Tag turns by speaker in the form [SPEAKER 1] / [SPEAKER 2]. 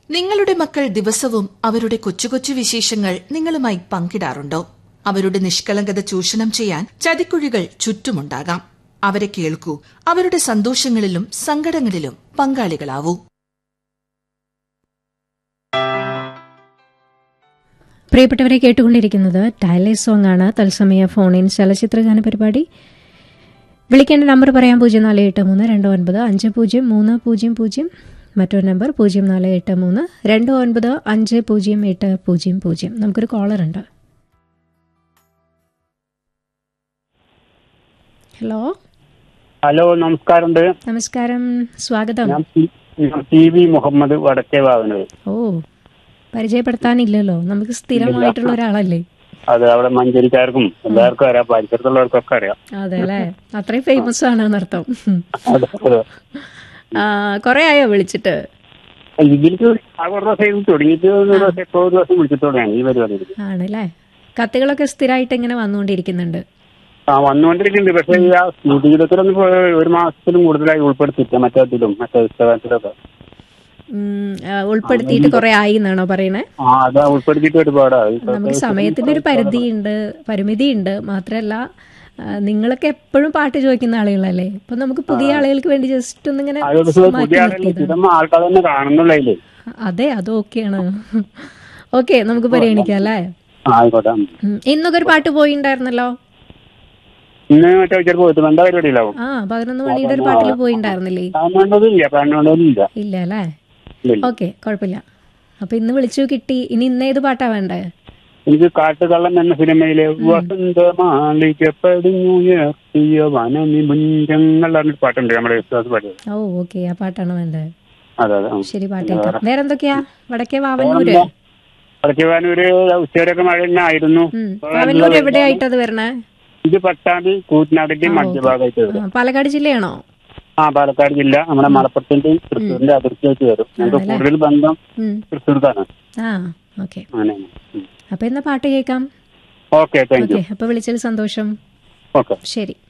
[SPEAKER 1] നിങ്ങളുടെ മക്കൾ ദിവസവും അവരുടെ കൊച്ചു കൊച്ചു വിശേഷങ്ങൾ നിങ്ങളുമായി പങ്കിടാറുണ്ടോ അവരുടെ നിഷ്കളങ്കത ചൂഷണം ചെയ്യാൻ ചതിക്കുഴികൾ ചുറ്റുമുണ്ടാകാം അവരെ കേൾക്കൂ അവരുടെ സന്തോഷങ്ങളിലും സങ്കടങ്ങളിലും പങ്കാളികളാവൂ
[SPEAKER 2] പ്രിയപ്പെട്ടവരെ കേട്ടുകൊണ്ടിരിക്കുന്നത് ടൈലേ സോങ് ആണ് തത്സമയ ഫോൺ ഇൻ ചലച്ചിത്രഗാന പരിപാടി വിളിക്കേണ്ട നമ്പർ പറയാം പൂജ്യം നാല് എട്ട് മൂന്ന് രണ്ട് ഒൻപത് അഞ്ച് പൂജ്യം മൂന്ന് പൂജ്യം പൂജ്യം മറ്റൊരു നമ്പർ പൂജ്യം നാല് എട്ട് മൂന്ന് രണ്ട് ഒൻപത് അഞ്ച് പൂജ്യം എട്ട് പൂജ്യം പൂജ്യം നമുക്കൊരു കോളർ ഉണ്ട് ഹലോ
[SPEAKER 3] ഹലോ നമസ്കാരമുണ്ട്
[SPEAKER 2] നമസ്കാരം സ്വാഗതം
[SPEAKER 3] ഞാൻ പി- ഞാൻ പി വി മുഹമ്മദ് വടക്കേ വാവനൂർ
[SPEAKER 2] ഓ പരിചയപ്പെടുത്താനില്ലല്ലോ നമുക്ക് സ്ഥിരമായിട്ടുള്ള ഒരാളല്ലേ
[SPEAKER 3] അത് അവിടെ മഞ്ചേരിക്കാർക്കും എല്ലാവർക്കും അറിയാം പരിസരത്തുള്ളവർക്കൊക്കെ അറിയാം
[SPEAKER 2] അതെ അല്ലേ അത്രയും ഫേമസ് ആണ് എന്നർത്ഥം
[SPEAKER 3] അതെ, അതെ.
[SPEAKER 2] ആ, കൊറേ ആയോ വിളിച്ചിട്ട്
[SPEAKER 3] ഇതിലേക്ക് ആ കുറേ ദിവസം ഇത് തുടങ്ങിയിട്ട് ഒരു ദിവസം എപ്പോ ഒരു ദിവസം വിളിച്ചിട്ട് തുടങ്ങിയാണ് ഈ പരിപാടി
[SPEAKER 2] ആണല്ലേ കത്തുകളൊക്കെ സ്ഥിരമായിട്ട് ഇങ്ങനെ വന്നുകൊണ്ടിരിക്കുന്നുണ്ട്
[SPEAKER 3] ആ വന്നുകൊണ്ടിരിക്കുന്നുണ്ട് പക്ഷേ ഈ ആ ജീവിതത്തിലൊന്നും ഇപ്പോ ഒരു മാസത്തിലും കൂടുതലായി ഉൾപ്പെടുത്തിയില്ല മറ്റേതിലും മറ്റേ പുസ്തകത്തിലൊക്കെ
[SPEAKER 2] ഉം, ആ, ഉൾപ്പെടുത്തിയിട്ട് കുറെ ആയി എന്നാണോ പറയണേ
[SPEAKER 3] ആ അതാ ഉൾപ്പെടുത്തിയിട്ട് ഒരുപാടായി
[SPEAKER 2] നമുക്ക് സമയത്തിന്റെ ഒരു പരിധിയുണ്ട് പരിമിതിയുണ്ട് മാത്രല്ല ആ, നിങ്ങളൊക്കെ എപ്പോഴും പാട്ട് ചോദിക്കുന്ന ആളുകളല്ലേ അപ്പൊ നമുക്ക് പുതിയ ആളുകൾക്ക് വേണ്ടി ജസ്റ്റ് ഒന്നിങ്ങനെ
[SPEAKER 3] അത് പക്ഷേ
[SPEAKER 2] മാറ്റി
[SPEAKER 3] പുതിയ ആളുകൾ
[SPEAKER 2] നിർത്തിയത്
[SPEAKER 3] സ്ഥിരം ആൾക്കാർ തന്നെ കാണുന്നുള്ള അതില്
[SPEAKER 2] അതെ അത് ഓക്കെയാണ് ഓക്കെ നമുക്ക് പരിഗണിക്കാം അല്ലേ
[SPEAKER 3] ആ, ആയിക്കോട്ടെ ഉം.
[SPEAKER 2] ഉം, ഇന്നൊക്കെ ഒരു പാട്ട് പോയിണ്ടായിരുന്നല്ലോ
[SPEAKER 3] ഇന്ന് മറ്റേ ചിലപ്പോൾ പോയിട്ട് എന്താ പരിപാടിയിലാവും
[SPEAKER 2] ആ പതിനൊന്ന് മണിയുടെ ഒരു പാട്ടിൽ പോയിണ്ടായിരുന്നില്ലേ
[SPEAKER 3] കാണേണ്ടതില്ല കാണേണ്ടതില്ല
[SPEAKER 2] ഇല്ല അല്ലേ
[SPEAKER 3] ഇല്ല
[SPEAKER 2] ഓക്കെ കുഴപ്പമില്ല അപ്പൊ ഇന്ന് വിളിച്ചു കിട്ടി ഇനി ഇന്ന് ഏത് പാട്ടാ വേണ്ടേ
[SPEAKER 3] എനിക്ക് കാട്ടുകള്ളൻ എന്ന സിനിമയിലെ വസന്തമാലിക പടിഞ്ഞുയർത്തിയ വനനിമുഞ്ചങ്ങൾ പറഞ്ഞൊരു പാട്ടുണ്ട് നമ്മുടെ വിശ്വാസ പാട്ട്
[SPEAKER 2] ഓ ഓക്കെ ആ പാട്ടാണ് വേണ്ടത്
[SPEAKER 3] അതെ അതെ ഉം.
[SPEAKER 2] ശരി പാട്ട് കേൾക്കാം വേറെന്തൊക്കെയാ വടക്കേ വാവന്നൂര്
[SPEAKER 3] വടക്കേവാനൂര് ഉച്ചവരെയൊക്കെ മഴ തന്നെ ആയിരുന്നു
[SPEAKER 2] ഉം. വാവന്നൂര് എവിടെയായിട്ടത് വരണേ
[SPEAKER 3] ഇത് പട്ടാമ്പി കൂറ്റനാടിന്റെ മധ്യഭാഗമായിട്ട് വരും
[SPEAKER 2] ആ, പാലക്കാട് ജില്ലയാണോ
[SPEAKER 3] ആ പാലക്കാട് ജില്ല നമ്മുടെ മലപ്പുറത്തിന്റെയും തൃശ്ശൂരിന്റെ അതിർത്തിയായിട്ട് വരും ഞങ്ങൾക്ക് കൂടുതൽ ബന്ധം
[SPEAKER 2] ഉം.
[SPEAKER 3] തൃശ്ശൂർക്കാണ്
[SPEAKER 2] ആ ഓക്കെ
[SPEAKER 3] അങ്ങനെയാണ് ഉം.
[SPEAKER 2] അപ്പൊ എന്നാ പാട്ട് കേൾക്കാം
[SPEAKER 3] ഓക്കെ താങ്ക് യു
[SPEAKER 2] ഓക്കെ അപ്പൊ വിളിച്ചതിൽ സന്തോഷം
[SPEAKER 3] ഓക്കെ
[SPEAKER 2] ശരി